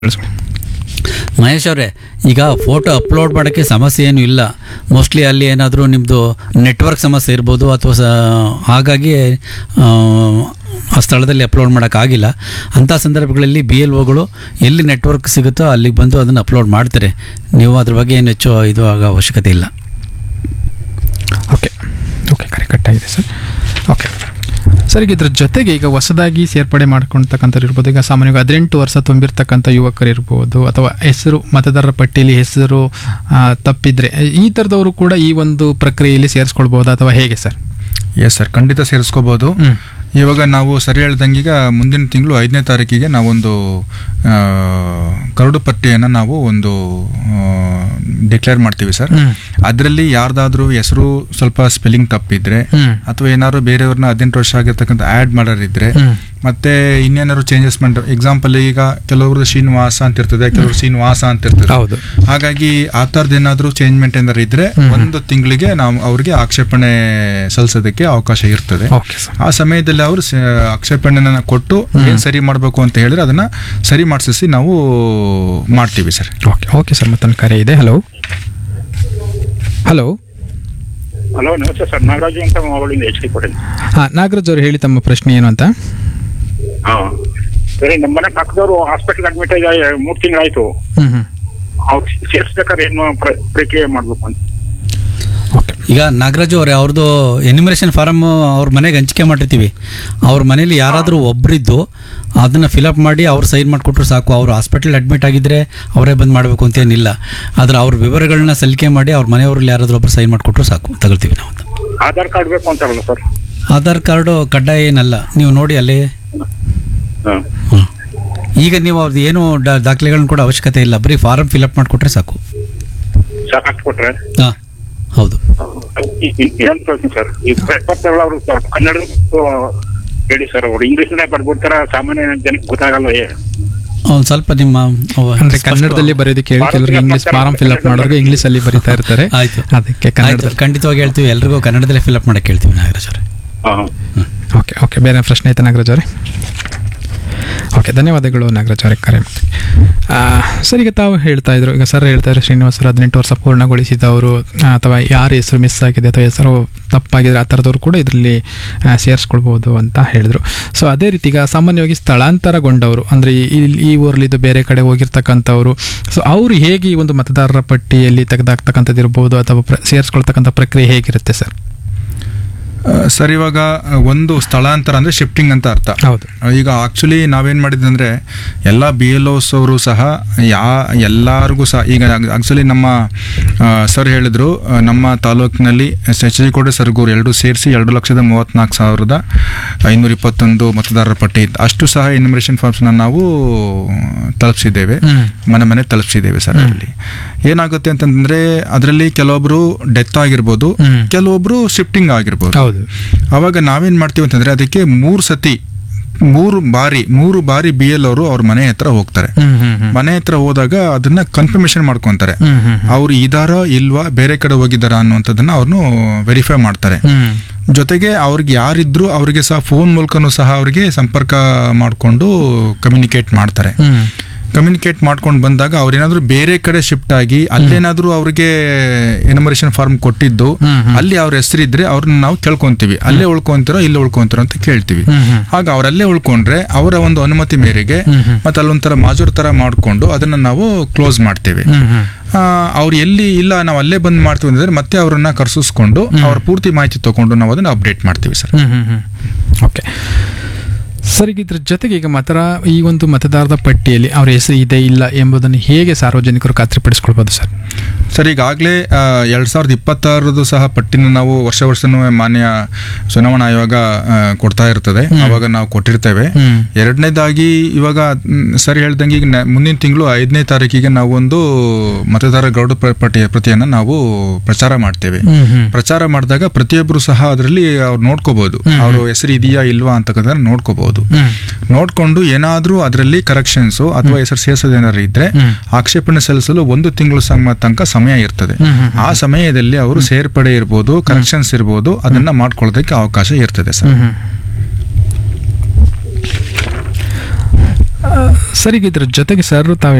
ಮಹೇಶ್ ಅವರೇ ಈಗ photo upload ಮಾಡೋಕ್ಕೆ ಸಮಸ್ಯೆ ಏನೂ ಇಲ್ಲ ಮೋಸ್ಟ್ಲಿ ಅಲ್ಲಿ ಏನಾದರೂ ನಿಮ್ಮದು ನೆಟ್ವರ್ಕ್ ಸಮಸ್ಯೆ ಇರ್ಬೋದು ಅಥವಾ ಸ ಹಾಗಾಗಿ ಆ, ಆ ಸ್ಥಳದಲ್ಲಿ ಅಪ್ಲೋಡ್ ಮಾಡೋಕ್ಕಾಗಿಲ್ಲ ಅಂಥ ಸಂದರ್ಭಗಳಲ್ಲಿ ಬಿ ಎಲ್ ಒಗಳು ಎಲ್ಲಿ ನೆಟ್ವರ್ಕ್ ಸಿಗುತ್ತೋ ಅಲ್ಲಿಗೆ ಬಂದು ಅದನ್ನು ಅಪ್ಲೋಡ್ ಮಾಡ್ತಾರೆ ನೀವು ಅದ್ರ ಬಗ್ಗೆ ಏನು ಹೆಚ್ಚು ಇದು ಆಗೋ ಅವಶ್ಯಕತೆ ಇಲ್ಲ ಓಕೆ ಓಕೆ ಕರೆ ಕಟ್ಟಾಗಿದೆ ಸರ್ ಓಕೆ ಸರ್ ಈಗ ಇದ್ರ ಜೊತೆಗೆ ಈಗ ಹೊಸದಾಗಿ ಸೇರ್ಪಡೆ ಮಾಡ್ಕೊಳ್ತಕ್ಕಂಥವ್ರು ಇರ್ಬೋದು ಈಗ ಸಾಮಾನ್ಯವಾಗಿ ಹದಿನೆಂಟು ವರ್ಷ ತುಂಬಿರ್ತಕ್ಕಂಥ ಯುವಕರು ಇರ್ಬೋದು ಅಥವಾ ಹೆಸರು ಮತದಾರರ ಪಟ್ಟಿಯಲ್ಲಿ ಹೆಸರು ಆ, ತಪ್ಪಿದ್ರೆ ಈ ಥರದವರು ಕೂಡ ಈ ಒಂದು ಪ್ರಕ್ರಿಯೆಯಲ್ಲಿ ಸೇರಿಸ್ಕೊಳ್ಬೋದು ಅಥವಾ ಹೇಗೆ ಸರ್ ಎಸ್ ಸರ್ ಖಂಡಿತ ಸೇರಿಸ್ಕೋಬೋದು ಹ್ಮ್. ಇವಾಗ ನಾವು ಸರಿ ಹೇಳ್ದಂಗೀಗ ಮುಂದಿನ ತಿಂಗಳು ಐದನೇ ತಾರೀಕಿಗೆ ನಾವೊಂದು ಆ, ಕರಡು ಪಟ್ಟಿಯನ್ನು ನಾವು ಒಂದು ಡಿಕ್ಲೇರ್ ಮಾಡ್ತೀವಿ ಸರ್ ಹ್ಮ್. ಅದರಲ್ಲಿ ಯಾರ್ದಾದ್ರೂ ಹೆಸರು ಸ್ವಲ್ಪ ಸ್ಪೆಲ್ಲಿಂಗ್ ತಪ್ಪಿದ್ರೆ ಹ್ಮ್. ಅಥವಾ ಏನಾದ್ರು ಬೇರೆಯವ್ರನ್ನ ಹದಿನೆಂಟು ವರ್ಷ ಆಗಿರ್ತಕ್ಕಂಥ ಆ್ಯಡ್ ಮಾಡೋರಿದ್ರೆ ಹ್ಮ್. ಮತ್ತೆ ಇನ್ನೇನಾದ್ರು ಚೇಂಜಸ್ ಮಾಡಿ ಎಕ್ಸಾಂಪಲ್ ಈಗ ಕೆಲವ್ರದ್ದು ಶ್ರೀನಿವಾಸ ಅಂತ ಇರ್ತದೆ ಕೆಲವರು ಶ್ರೀನಿವಾಸ ಅಂತ ಇರ್ತದೆ ಹೌದು. ಹಾಗಾಗಿ ಆ ಥರದ್ದು ಏನಾದರೂ ಚೇಂಜ್ಮೆಂಟ್ ಏನಾದ್ರು ಇದ್ರೆ ಹ್ಮ್. ಒಂದು ತಿಂಗಳಿಗೆ ನಾವು ಅವ್ರಿಗೆ ಆಕ್ಷೇಪಣೆ ಸಲ್ಲಿಸೋದಕ್ಕೆ ಅವಕಾಶ ಇರ್ತದೆ ಓಕೆ ಸರ್ ಆ ಸಮಯದಲ್ಲಿ ಅವರು ಸ- ಆಕ್ಷೇಪಣೆನ ಕೊಟ್ಟು ಏನ್ ಸರಿ ಮಾಡಬೇಕು ಅಂತ ಹೇಳಿದ್ರೆ ಅದನ್ನ ಸರಿ ಮಾಡಿಸಿ ನಾವು ಮಾಡ್ತೀವಿ ಸರ್ ಓಕೆ ಓಕೆ ಸರ್ ಮತ್ತೊಂದು ಕರೆ ಇದೆ ಹಲೋ ಹಲೋ ಹಲೋ ನಮಸ್ತೆ ಸರ್ ನಾಗರಾಜು ಅಂತ ಅವಳಿಂದ ಎಚ್ ಡಿ ಕೊಡಿ ಹಾಂ ನಾಗರಾಜ್ ಅವರು ಹೇಳಿ ತಮ್ಮ ಪ್ರಶ್ನೆ ಏನು ಅಂತ ಹಾಂ ಸರಿ ನಮ್ಮ ಮನೆ ಪಕ್ಕದವರು ಹಾಸ್ಪಿಟಲ್ ಅಡ್ಮಿಟ್ ಆಗಿ ಮೂರು ತಿಂಗಳಾಯ್ತು ಹ್ಞೂ ಹ್ಞೂ ಅವ್ರು ಸೇರಿಸ್ಬೇಕಾದ್ರೆ ಏನು ಪ್ರ- ಪ್ರಕ್ರಿಯೆ ಮಾಡ್ಬೇಕು ಅಂತ ಓಕೆ ಈಗ ನಾಗರಾಜು ಅವರೇ ಅವ್ರದ್ದು ಎನಿಮಿನೇಷನ್ ಫಾರಮ್ ಅವ್ರ ಮನೆಗೆ ಹಂಚಿಕೆ ಮಾಡಿರ್ತೀವಿ ಅವ್ರ ಮನೇಲಿ ಯಾರಾದರೂ ಒಬ್ಬರಿದ್ದು ಅದನ್ನು ಫಿಲಪ್ ಮಾಡಿ ಅವ್ರು ಸೈನ್ ಮಾಡಿಕೊಟ್ರು ಸಾಕು ಅವರು ಹಾಸ್ಪಿಟಲ್ ಅಡ್ಮಿಟ್ ಆಗಿದ್ದರೆ ಅವರೇ ಬಂದು ಮಾಡಬೇಕು ಅಂತೇನಿಲ್ಲ ಆದರೆ ಅವ್ರ ವಿವರಗಳನ್ನ ಸಲ್ಲಿಕೆ ಮಾಡಿ ಅವ್ರ ಮನೆಯವ್ರಲ್ಲಿ ಯಾರಾದರೂ ಒಬ್ಬರು ಸೈನ್ ಮಾಡಿಕೊಟ್ರು ಸಾಕು ತಗೊಳ್ತೀವಿ ನಾವು ಅಂತ. ಆಧಾರ್ ಕಾರ್ಡ್ ಬೇಕು ಅಂತಾರಲ್ಲ ಸರ್ ಆಧಾರ್ ಕಾರ್ಡು ಕಡ್ಡಾಯ ಏನಲ್ಲ ನೀವು ನೋಡಿ ಅಲ್ಲಿ ಹಾಂ ಹ್ಮ್. ಈಗ ನೀವು ಅವ್ರದ್ದು ಏನು ಡಾ- ದಾಖಲೆಗಳನ್ನ ಕೂಡ ಅವಶ್ಯಕತೆ ಇಲ್ಲ ಬರೀ ಫಾರಮ್ ಫಿಲಪ್ ಮಾಡಿಕೊಟ್ರೆ ಸಾಕು ಸರ್ ಹಾಕ್ಕೊಟ್ರೆ ಹಾಂ ಹೌದು ಏನು ಪ್ರಶ್ನೆ ಸರ್ ಈ ಪೇಪರ್ ಅವರು ಕನ್ನಡ ಹೇಳಿ ಸರ್ ಅವ್ರು ಇಂಗ್ಲೀಷ್ನೇ ಬರ್ಬಿಡ್ತಾರ ಸಾಮಾನ್ಯ ಜನಕ್ಕೆ ಗೊತ್ತಾಗಲ್ಲ ಏ ಒಂದು ಸ್ವಲ್ಪ ನಿಮ್ಮ ಅವ- ಅಂದ್ರೆ ಸ್ಪಷ್ಟ- ಕನ್ನಡದಲ್ಲಿ ಬರೆಯೋದಕ್ಕೆ ಹೇಳಿ ಕೆಲವರಿಗೆ ಇಂಗ್ಲಿಷ್ ಫಾರಂ ಫಿಲ್ಅಪ್ ಮಾಡೋರಿಗೆ ಇಂಗ್ಲಿಷ್ ಅಲ್ಲಿ ಬರೀತಾ ಇರ್ತಾರೆ ಆಯ್ತು ಅದಕ್ಕೆ ಆಯ್ತು ಕನ್ನಡದಲ್ಲಿ ಖಂಡಿತವಾಗಿ ಹೇಳ್ತೀವಿ ಎಲ್ರಿಗೂ ಕನ್ನಡದಲ್ಲೇ ಫಿಲಪ್ ಮಾಡಕ್ಕೆ ಹೇಳ್ತೀವಿ ನಾಗರಾಜ್ ಅವರೇ ಹಾಂ ಓಕೆ ಓಕೆ ಬೇರೆ ಪ್ರಶ್ನೆ ಐತೆ ನಾಗರಾಜ್ ಅವರೇ ಓಕೆ ಧನ್ಯವಾದಗಳು ನಾಗರಾಜ್ ಅವರೇ ಕರೆ ಮಾಡಿ ಆ, ಸರ್ ಈಗ ತಾವು ಹೇಳ್ತಾ ಇದ್ರು ಈಗ ಸರ್ ಹೇಳ್ತಾ ಇದ್ರು ಶ್ರೀನಿವಾಸ್ ಸರ್ ಹದಿನೆಂಟು ವರ್ಷ ಪೂರ್ಣಗೊಳಿಸಿದವರು ಆ, ಅಥವಾ ಯಾರ ಹೆಸರು ಮಿಸ್ ಆಗಿದೆ ಅಥವಾ ಹೆಸರು ತಪ್ಪಾಗಿದ್ರೆ ಆ ಥರದವ್ರು ಕೂಡ ಇದರಲ್ಲಿ ಸೇರಿಸ್ಕೊಳ್ಬೋದು ಅಂತ ಹೇಳಿದ್ರು ಸೊ ಅದೇ ರೀತಿ ಈಗ ಸಾಮಾನ್ಯವಾಗಿ ಸ್ಥಳಾಂತರಗೊಂಡವರು ಅಂದರೆ ಈ ಈ ಊರಲ್ಲಿದ್ದು ಬೇರೆ ಕಡೆ ಹೋಗಿರ್ತಕ್ಕಂಥವ್ರು ಸೊ ಅವರು ಹೇಗೆ ಈ ಒಂದು ಮತದಾರರ ಪಟ್ಟಿಯಲ್ಲಿ ತೆಗೆದಾಕ್ತಕ್ಕಂಥದ್ದು ಇರ್ಬೋದು ಅಥವಾ ಪ್ರ ಸೇರಿಸ್ಕೊಳ್ತಕ್ಕಂಥ ಪ್ರಕ್ರಿಯೆ ಹೇಗಿರುತ್ತೆ ಸರ್ ಆ, ಸರ್ ಇವಾಗ ಆ, ಒಂದು ಸ್ಥಳಾಂತರ ಅಂದ್ರೆ ಶಿಫ್ಟಿಂಗ್ ಅಂತ ಅರ್ಥ ಹೌದು ಈಗ ಆಕ್ಚುಲಿ ನಾವೇನ್ ಮಾಡಿದ್ವಿ ಅಂದ್ರೆ ಎಲ್ಲ ಬಿ ಎಲ್ ಓಸ್ ಅವರು ಸಹ ಯಾ ಎಲ್ಲರಿಗೂ ಸಹ ಈಗ ಆಕ್ಚುಲಿ ನಮ್ಮ ಸರ್ ಹೇಳಿದ್ರು ಆ, ನಮ್ಮ ತಾಲೂಕಿನಲ್ಲಿ ಎಚ್ ಡಿ ಕೋಟೆ ಸರ್ಗೂರು ಎರಡು ಸೇರಿಸಿ ಎರಡು ಲಕ್ಷದ ಮೂವತ್ನಾಲ್ಕು ಸಾವಿರದ ಐನೂರ ಇಪ್ಪತ್ತೊಂದು ಮತದಾರರ ಪಟ್ಟಿ ಇತ್ತು ಅಷ್ಟು ಸಹ ಇನ್ಮಿರೇಷನ್ ಫಾರ್ಮ್ಸ್ನ ನಾವು ತಲುಪಿಸಿದ್ದೇವೆ ಹ್ಮ್. ಮನೆ ಮನೆ ತಲುಪಿಸಿದ್ದೇವೆ ಸರ್ ಅದರಲ್ಲಿ ಏನಾಗುತ್ತೆ ಅಂತಂದ್ರೆ ಅದರಲ್ಲಿ ಕೆಲವೊಬ್ರು ಡೆತ್ ಆಗಿರ್ಬೋದು ಹ್ಮ್. ಕೆಲವೊಬ್ರು ಶಿಫ್ಟಿಂಗ್ ಆಗಿರ್ಬೋದು ಹೌದು ಅವಾಗ ನಾವೇನ್ ಮಾಡ್ತೀವಿ ಅಂತಂದ್ರೆ ಅದಕ್ಕೆ ಮೂರು ಸತಿ ಮೂರು ಬಾರಿ ಮೂರು ಬಾರಿ ಬಿ ಎಲ್ ಅವರು ಅವ್ರ ಮನೆ ಹತ್ರ ಹೋಗ್ತಾರೆ ಹ್ಮ್ ಹ್ಮ್ ಹ್ಮ್ ಮನೆ ಹತ್ರ ಹೋದಾಗ ಅದನ್ನ ಕನ್ಫರ್ಮೇಶನ್ ಮಾಡ್ಕೊಂತಾರೆ ಹ್ಮ್ ಹ್ಮ್ ಹ್ಮ್. ಅವ್ರು ಇದಾರ ಇಲ್ವಾ ಬೇರೆ ಕಡೆ ಹೋಗಿದಾರ ಅನ್ನುವಂಥದ್ದನ್ನ ಅವ್ರನ್ನು ವೆರಿಫೈ ಮಾಡ್ತಾರೆ ಹ್ಮ್ ಜೊತೆಗೆ ಅವ್ರಿಗೆ ಯಾರಿದ್ರು ಅವ್ರಿಗೆ ಸಹ ಫೋನ್ ಮೂಲಕನೂ ಸಹ ಅವ್ರಿಗೆ ಸಂಪರ್ಕ ಮಾಡಿಕೊಂಡು ಕಮ್ಯುನಿಕೇಟ್ ಮಾಡ್ತಾರೆ ಹ್ಮ್ ಕಮ್ಯುನಿಕೇಟ್ ಮಾಡ್ಕೊಂಡು ಬಂದಾಗ ಅವ್ರೇನಾದ್ರೂ ಬೇರೆ ಕಡೆ ಶಿಫ್ಟ್ ಆಗಿ ಅಲ್ಲೇನಾದ್ರೂ ಅವ್ರಿಗೆ ಎನಮರೇಷನ್ ಫಾರ್ಮ್ ಕೊಟ್ಟಿದ್ದು ಹ್ಮ್, ಹ್ಮ್. ಅಲ್ಲಿ ಅವ್ರ ಹೆಸರಿದ್ರೆ ಅವ್ರನ್ನ ನಾವು ಕೇಳ್ಕೊಂತೀವಿ ಅಲ್ಲೇ ಉಳ್ಕೊಂತೀರೋ ಇಲ್ಲೇ ಉಳ್ಕೊಂತೀರೋ ಅಂತ ಕೇಳ್ತೀವಿ ಹ್ಮ್, ಹ್ಮ್. ಆಗ ಅವರಲ್ಲೇ ಉಳ್ಕೊಂಡ್ರೆ ಅವರ ಒಂದು ಅನುಮತಿ ಮೇರೆಗೆ ಹ್ಮ್, ಹ್ಮ್. ಮತ್ತೆ ಅಲ್ಲೊಂಥರ ಮಾಜೂರ್ ತರ ಮಾಡ್ಕೊಂಡು ಅದನ್ನ ನಾವು ಕ್ಲೋಸ್ ಮಾಡ್ತೇವೆ ಹ್ಮ್ ಹ್ಮ್ ಆ, ಅವ್ರು ಎಲ್ಲಿ ಇಲ್ಲ ನಾವು ಅಲ್ಲೇ ಬಂದ್ ಮಾಡ್ತೀವಿ ಅಂದ್ರೆ ಮತ್ತೆ ಅವರನ್ನ ಕರ್ಸಿಸ್ಕೊಂಡು ಅವ್ರ ಪೂರ್ತಿ ಮಾಹಿತಿ ತಗೊಂಡು ನಾವು ಅದನ್ನ ಅಪ್ಡೇಟ್ ಮಾಡ್ತೀವಿ sir hmm hmm hmm okay sir ಈಗ ಇದ್ರ ಜೊತೆಗೆ ಈಗ ಮತರ ಈ ಒಂದು ಮತದಾರರ ಪಟ್ಟಿಯಲ್ಲಿ ಅವರ ಹೆಸರು ಇದೆ ಇಲ್ಲ ಎಂಬುದನ್ನು ಹೇಗೆ ಸಾರ್ವಜನಿಕರು ಖಾತ್ರಿಪಡಿಸ್ಕೊಳ್ಬೋದು ಸರ್ ಸರ್ ಈಗಾಗಲೇ ಎರಡ್ ಸಾವಿರದ ಇಪ್ಪತ್ತಾರದು ಸಹ ಪಟ್ಟಿನ ನಾವು ವರ್ಷ ವರ್ಷನೂ ಮಾನ್ಯ ಚುನಾವಣಾ ಆಯೋಗ ಆ, ಕೊಡ್ತಾ ಇರ್ತದೆ ಅವಾಗ ನಾವು ಕೊಟ್ಟಿರ್ತೇವೆ ಹ್ಮ್. ಎರಡನೇದಾಗಿ ಇವಾಗ ಮ್, ಸರಿ ಹೇಳ್ದಂಗೆ ಈಗ ನ- ಮುಂದಿನ ತಿಂಗಳು ಐದನೇ ತಾರೀಕಿಗೆ ನಾವು ಒಂದು ಮತದಾರ ಗೌಡ ಪ- ಪಟ್ಟಿ ಪ್ರತಿಯನ್ನ ನಾವು ಪ್ರಚಾರ ಮಾಡ್ತೇವೆ ಹ್ಮ್ ಹ್ಮ್ ಪ್ರಚಾರ ಮಾಡಿದಾಗ ಪ್ರತಿಯೊಬ್ಬರು ಸಹ ಅದರಲ್ಲಿ ಅವ್ರು ನೋಡ್ಕೋಬಹುದು ಅವ್ರ ಹೆಸರು ಇದೆಯಾ ಇಲ್ವಾ ಅಂತಕ್ಕಂಥ ನೋಡ್ಕೋಬಹುದು ಹ್ಮ್ ನೋಡ್ಕೊಂಡು ಏನಾದ್ರೂ ಅದರಲ್ಲಿ ಕರೆಕ್ಷನ್ಸ್ ಅಥವಾ ಹೆಸರು ಸೇರಿಸೋದು ಏನಾದ್ರು ಇದ್ರೆ ಹ್ಮ್. ಆಕ್ಷೇಪಣೆ ಸಲ್ಲಿಸಲು ಒಂದು ತಿಂಗಳು ಸಮ ತನಕ ಸಮಯ ಇರ್ತದೆ ಹ್ಮ್, ಹ್ಮ್, ಆ ಸಮಯದಲ್ಲಿ ಅವರು ಸೇರ್ಪಡೆ ಇರ್ಬೋದು ಕರೆಕ್ಷನ್ಸ್ ಇರ್ಬೋದು ಅದನ್ನ ಮಾಡ್ಕೊಳ್ಳೋದಕ್ಕೆ ಅವಕಾಶ ಇರ್ತದೆ ಸರ್ ಹ್ಮ್ ಹ್ಮ್ ಸರಿಗೆ ಇದ್ರ ಜೊತೆಗೆ ಸರ್ ತಾವು